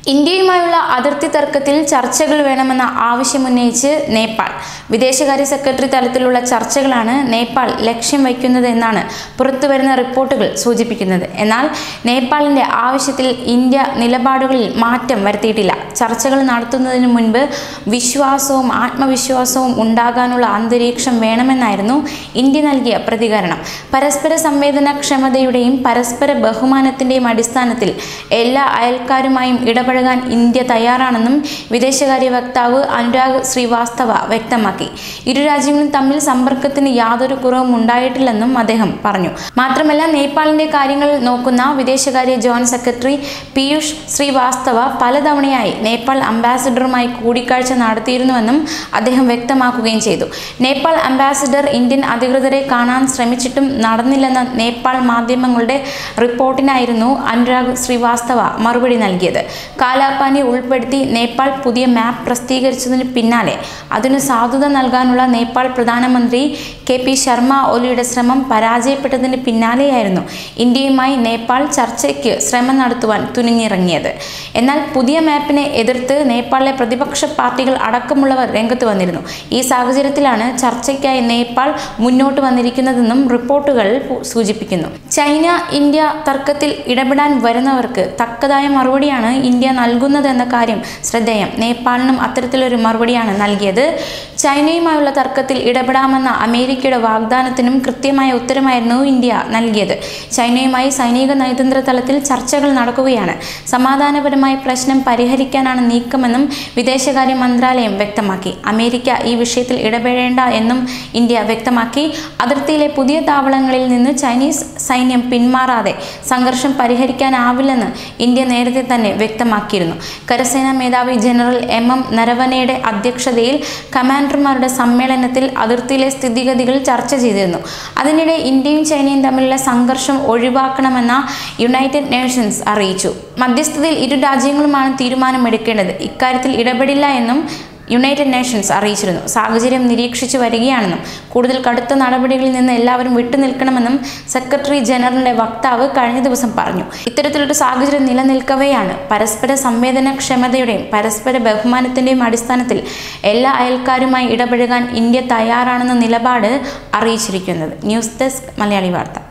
ഇന്ത്യയുമായുള്ള അതിർത്തി തർക്കത്തിൽ ചർച്ചകൾ വേണമെന്ന ആവശ്യമുന്നയിച്ച് നേപ്പാൾ വിദേശകാര്യ സെക്രട്ടറി തലത്തിലുള്ള ചർച്ചകളാണ് നേപ്പാൾ ലക്ഷ്യം വയ്ക്കുന്നത് എന്നാണ് പുറത്തുവരുന്ന റിപ്പോർട്ടുകൾ സൂചിപ്പിക്കുന്നത് എന്നാൽ നേപ്പാളിന്റെ ആവശ്യത്തിൽ ഇന്ത്യ നിലപാടുകളിൽ മാറ്റം വരുത്തിയിട്ടില്ല ചർച്ചകൾ നടത്തുന്നതിന് മുൻപ് വിശ്വാസവും ആത്മവിശ്വാസവും ഉണ്ടാകാനുള്ള അന്തരീക്ഷം വേണമെന്നായിരുന്നു ഇന്ത്യ നൽകിയ പ്രതികരണം പരസ്പര സംവേദനക്ഷമതയുടെയും പരസ്പര ബഹുമാനത്തിന്റെയും അടിസ്ഥാനത്തിൽ എല്ലാ അയൽക്കാരുമായും ഇടപെടാൻ ഇന്ത്യ തയ്യാറാണെന്നും വിദേശകാര്യ വക്താവ് അനുരാഗ് ശ്രീവാസ്തവ വ്യക്തമാക്കി ഇരു രാജ്യങ്ങളും തമ്മിൽ സമ്പർക്കത്തിന് യാതൊരു കുറവും ഉണ്ടായിട്ടില്ലെന്നും അദ്ദേഹം പറഞ്ഞു മാത്രമല്ല നേപ്പാളിന്റെ കാര്യങ്ങൾ നോക്കുന്ന വിദേശകാര്യ ജോയിന്റ് സെക്രട്ടറി പീയൂഷ് ശ്രീവാസ്തവ പലതവണയായി നേപ്പാൾ അംബാസിഡറുമായി കൂടിക്കാഴ്ച നടത്തിയിരുന്നുവെന്നും അദ്ദേഹം വ്യക്തമാക്കുകയും ചെയ്തു നേപ്പാൾ അംബാസിഡർ ഇന്ത്യൻ അധികൃതരെ കാണാൻ ശ്രമിച്ചിട്ടും നടന്നില്ലെന്ന നേപ്പാൾ മാധ്യമങ്ങളുടെ റിപ്പോർട്ടിനായിരുന്നു അനുരാഗ് ശ്രീവാസ്തവ മറുപടി നൽകിയത് കാലാപാനി ഉൾപ്പെടുത്തി നേപ്പാൾ പുതിയ മാപ്പ് പ്രസിദ്ധീകരിച്ചതിന് പിന്നാലെ അതിനു സാധുത നൽകാനുള്ള നേപ്പാൾ പ്രധാനമന്ത്രി കെ പി ശർമ്മ ഒലിയുടെ ശ്രമം പരാജയപ്പെട്ടതിന് പിന്നാലെയായിരുന്നു ഇന്ത്യയുമായി നേപ്പാൾ ചർച്ചയ്ക്ക് ശ്രമം നടത്തുവാൻ തുനിഞ്ഞിറങ്ങിയത് എന്നാൽ പുതിയ മാപ്പിനെ എതിർത്ത് നേപ്പാളിലെ പ്രതിപക്ഷ പാർട്ടികൾ അടക്കമുള്ളവർ രംഗത്ത് വന്നിരുന്നു ഈ സാഹചര്യത്തിലാണ് ചർച്ചയ്ക്കായി നേപ്പാൾ മുന്നോട്ട് വന്നിരിക്കുന്നതെന്നും റിപ്പോർട്ടുകൾ സൂചിപ്പിക്കുന്നു ചൈന ഇന്ത്യ തർക്കത്തിൽ ഇടപെടാൻ വരുന്നവർക്ക് തക്കതായ മറുപടിയാണ് ഇന്ത്യ നൽകുന്നതെന്ന കാര്യം ശ്രദ്ധേയം നേപ്പാളിനും അത്തരത്തിലൊരു മറുപടിയാണ് നൽകിയത് ചൈനയുമായുള്ള തർക്കത്തിൽ ഇടപെടാമെന്ന അമേരിക്കയുടെ വാഗ്ദാനത്തിനും കൃത്യമായ ഉത്തരമായിരുന്നു ഇന്ത്യ നൽകിയത് ചൈനയുമായി സൈനിക നയതന്ത്ര തലത്തിൽ ചർച്ചകൾ നടക്കുകയാണ് സമാധാനപരമായ പ്രശ്നം പരിഹരിക്കാനാണ് നീക്കമെന്നും വിദേശകാര്യ മന്ത്രാലയം വ്യക്തമാക്കി അമേരിക്ക ഈ വിഷയത്തിൽ ഇടപെടേണ്ട എന്നും ഇന്ത്യ വ്യക്തമാക്കി അതിർത്തിയിലെ പുതിയ താവളങ്ങളിൽ നിന്ന് ചൈനീസ് സൈന്യം പിന്മാറാതെ സംഘർഷം പരിഹരിക്കാനാവില്ലെന്ന് ഇന്ത്യ നേരത്തെ തന്നെ വ്യക്തമാക്കിയിരുന്നു കരസേനാ മേധാവി ജനറൽ എം എം നരവനയുടെ അധ്യക്ഷതയിൽ കമാൻഡർമാരുടെ സമ്മേളനത്തിൽ അതിർത്തിയിലെ സ്ഥിതിഗതികൾ ചർച്ച ചെയ്തിരുന്നു അതിനിടെ ഇന്ത്യയും ചൈനയും തമ്മിലുള്ള സംഘർഷം ഒഴിവാക്കണമെന്ന യുണൈറ്റഡ് നേഷൻസ് അറിയിച്ചു മധ്യസ്ഥതയിൽ ഇരു രാജ്യങ്ങളുമാണ് തീരുമാനമെടുക്കേണ്ടത് ഇക്കാര്യത്തിൽ ഇടപെടില്ല എന്നും യുണൈറ്റഡ് നേഷൻസ് അറിയിച്ചിരുന്നു സാഹചര്യം നിരീക്ഷിച്ചു വരികയാണെന്നും കൂടുതൽ കടുത്ത നടപടികളിൽ നിന്ന് എല്ലാവരും വിട്ടുനിൽക്കണമെന്നും സെക്രട്ടറി ജനറലിന്റെ വക്താവ് കഴിഞ്ഞ ദിവസം പറഞ്ഞു ഇത്തരത്തിലൊരു സാഹചര്യം നിലനിൽക്കവെയാണ് പരസ്പര സംവേദനക്ഷമതയുടെയും പരസ്പര ബഹുമാനത്തിന്റെയും അടിസ്ഥാനത്തിൽ എല്ലാ അയൽക്കാരുമായി ഇടപഴകാൻ ഇന്ത്യ തയ്യാറാണെന്ന നിലപാട് അറിയിച്ചിരിക്കുന്നത് ന്യൂസ് ഡെസ്ക് മലയാളി വാർത്ത